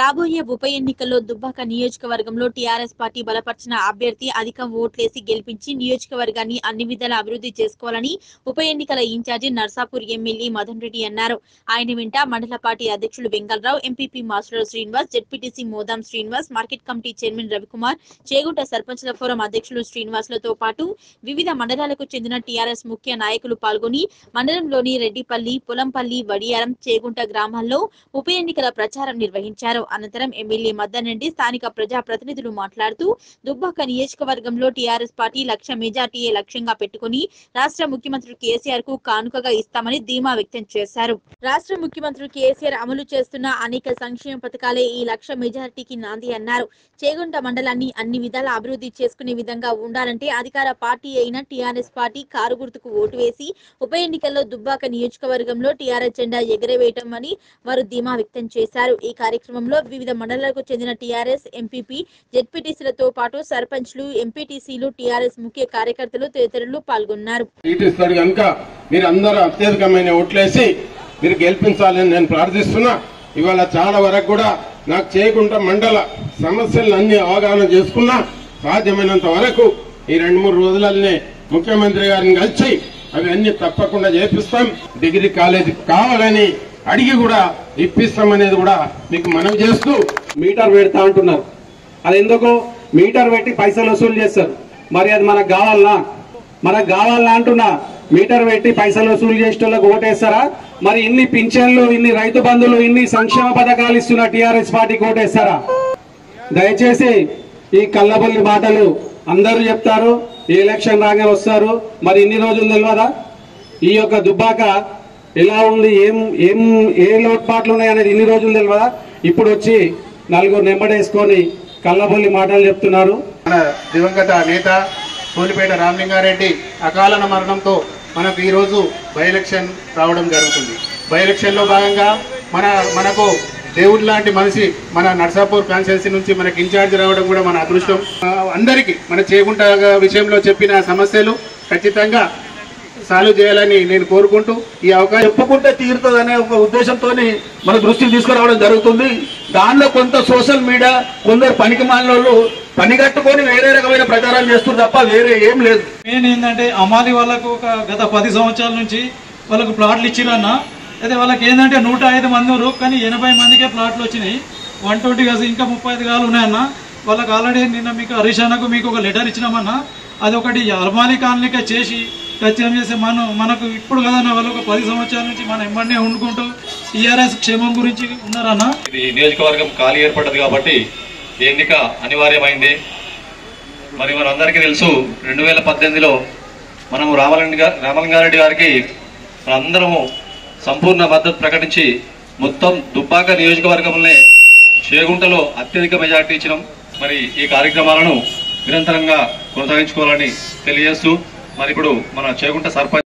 రాబోయే ఉప ఎన్నికల్లో దుబ్బాక నియోజకవర్గంలో టీఆర్ఎస్ పార్టీ బలపరిచిన అభ్యర్థి అధిక ఓట్లేసి గెలిపించి నియోజకవర్గాన్ని అన్ని విధాల అభివృద్ధి చేసుకోవాలని ఉప ఎన్నికల ఇన్ఛార్జి నర్సాపూర్ ఎమ్మెల్యే మదన్ రెడ్డి అన్నారు ఆయన వెంట మండల పార్టీ అధ్యక్షులు Vengal Rao MPP master Srinivas ZPTC Modam Srinivas market committee chairman Ravikumar Chegunta సర్పంచ్ల ఫోరం అధ్యక్షులు శ్రీనివాసులతో పాటు వివిధ మండలాలకు చెందిన టీఆర్ఎస్ ముఖ్య నాయకులు పాల్గొని మండలంలోని రెడ్డిపల్లి పొలంపల్లి వడియారం చేగుంట గ్రామాల్లో ఉప ఎన్నికల ప్రచారం నిర్వహించారు అనంతరం ఎమ్మెల్యే మద్దన్ రెడ్డి స్థానిక ప్రజా ప్రతినిధులు మాట్లాడుతూ దుబ్బాక నియోజకవర్గంలో టీఆర్ఎస్ పార్టీ లక్ష మెజార్టీయే లక్ష్యంగా పెట్టుకుని రాష్ట్ర ముఖ్యమంత్రి కేసీఆర్ కు కానుకగా ఇస్తామని ధీమా వ్యక్తం చేశారు రాష్ట్ర ముఖ్యమంత్రి కేసీఆర్ అమలు చేస్తున్న అనేక సంక్షేమ పథకాలే ఈ లక్ష మెజారిటీకి నాంది అన్నారు చేగుంట మండలాన్ని అన్ని విధాల అభివృద్ధి చేసుకునే విధంగా ఉండాలంటే అధికార పార్టీ అయిన టీఆర్ఎస్ పార్టీ కారు గుర్తుకు ఓటు వేసి ఉప ఎన్నికల్లో దుబ్బాక నియోజకవర్గంలో టీఆర్ఎస్ జెండా ఎగరవేయటం అని వారు ధీమా వ్యక్తం చేశారు ఈ కార్యక్రమంలో వివిధ మండలాలకు చెందిన టీఆర్ఎస్ ఎంపీపీ జెడ్పీటీసీలతో పాటు సర్పంచ్లు ఎంపీటీసీలు టీఆర్ఎస్ ముఖ్య కార్యకర్తలు తదితరులు పాల్గొన్నారు సీట్ ఇస్తాడు కనుక మీరు అందరూ అత్యధికమైన ఓట్లేసి మీరు గెలిపించాలని నేను ప్రార్థిస్తున్నా ఇవాళ చాలా వరకు కూడా నాకు చేయకుండా మండల సమస్యలను అన్ని అవగాహన చేసుకున్నా సాధ్యమైనంత వరకు ఈ రెండు మూడు రోజులనే ముఖ్యమంత్రి గారిని కలిసి అవి అన్ని తప్పకుండా చేపిస్తాం డిగ్రీ కాలేజీ కావాలని అడిగి కూడా ఇప్పిస్తామనేది కూడా మీకు మనవి చేస్తూ మీటర్ పెడతా అంటున్నారు అది ఎందుకు మీటర్ పెట్టి పైసలు వసూలు చేస్తారు మరి అది మనకు కావాలనా మనకు కావాలనా అంటున్నా మీటర్ పెట్టి పైసలు వసూలు చేసేటోళ్ళకి ఓటేస్తారా మరి ఇన్ని పింఛన్లు ఇన్ని రైతు బంధులు ఇన్ని సంక్షేమ పథకాలు ఇస్తున్న టీఆర్ఎస్ పార్టీకి ఓటేస్తారా దయచేసి ఈ కల్లబొల్లి మాటలు అందరూ చెప్తారు ఈ ఎలక్షన్ రాగానే వస్తారు మరి ఇన్ని రోజులు తెలియదా ఈ యొక్క దుబ్బాక ఎలా ఉంది ఏం ఏం ఏ లోటుపాట్లు ఉన్నాయి అనేది ఇన్ని రోజులు తెలియదా ఇప్పుడు వచ్చి నలుగురు నెంబడేసుకొని కల్లబొల్లి మాటలు చెప్తున్నారు మన దివంగత నేత సోలిపేట రామలింగారెడ్డి అకాలన మరణంతో మనకు ఈరోజు బై ఎలక్షన్ రావడం జరుగుతుంది బై ఎలక్షన్లో భాగంగా మన మనకు దేవుడు లాంటి మనిషి మన నర్సాపూర్ కాన్స్టిట్యున్సీ నుంచి మనకి ఇన్ఛార్జ్ రావడం కూడా మన అదృష్టం ఆ, అందరికీ మన చేకుంట విషయంలో చెప్పిన సమస్యలు ఖచ్చితంగా సాల్వ్ చేయాలని నేను కోరుకుంటూ ఈ అవకాశం చెప్పుకుంటే తీరుతుందనే ఒక ఉద్దేశంతో మన దృష్టికి తీసుకురావడం జరుగుతుంది దానిలో కొంత సోషల్ మీడియా కొందరు పనికి మాలిన పని కట్టుకొని వేరే రకమైన ప్రచారం చేస్తున్నారు తప్ప వేరే ఏం లేదు మెయిన్ ఏంటంటే అమాలి వాళ్ళకు ఒక గత పది సంవత్సరాల నుంచి వాళ్ళకు ప్లాట్లు ఇచ్చిరన్న అయితే వాళ్ళకి ఏంటంటే నూట ఐదు మంది ఉన్నారు కానీ ఎనభై మందికే ప్లాట్లు వచ్చినాయి వన్ ట్వంటీ కాదు ఇంకా ముప్పై ఐదు కాలు ఉన్నాయన్న వాళ్ళకి ఆల్రెడీ నిన్న మీకు హరీష్ అన్నకు మీకు ఒక లెటర్ ఇచ్చినామన్న అది ఒకటి అల్మాలి కాలనీకే చేసి ఖచ్చితం చేస్తే మనం మనకు ఇప్పుడు కదన్న వాళ్ళు ఒక పది సంవత్సరాల నుంచి మనం ఎమ్మడినే వండుకుంటూ టీఆర్ఎస్ క్షేమం గురించి ఉన్నారన్న ఇది నియోజకవర్గం ఖాళీ ఏర్పడ్డది కాబట్టి ఈ ఎన్నిక అనివార్యమైంది మరి మనందరికీ తెలుసు రెండు వేల పద్దెనిమిదిలో మనము రామలింగ గా- రామలింగారెడ్డి గారికి మనందరము సంపూర్ణ మద్దతు ప్రకటించి మొత్తం దుబ్బాక నియోజకవర్గంలోనే చేగుంటలో అత్యధిక మెజార్టీ ఇచ్చినాం మరి ఈ కార్యక్రమాలను నిరంతరంగా కొనసాగించుకోవాలని తెలియజేస్తూ మరి ఇప్పుడు మన చేగుంట సర్పంచ్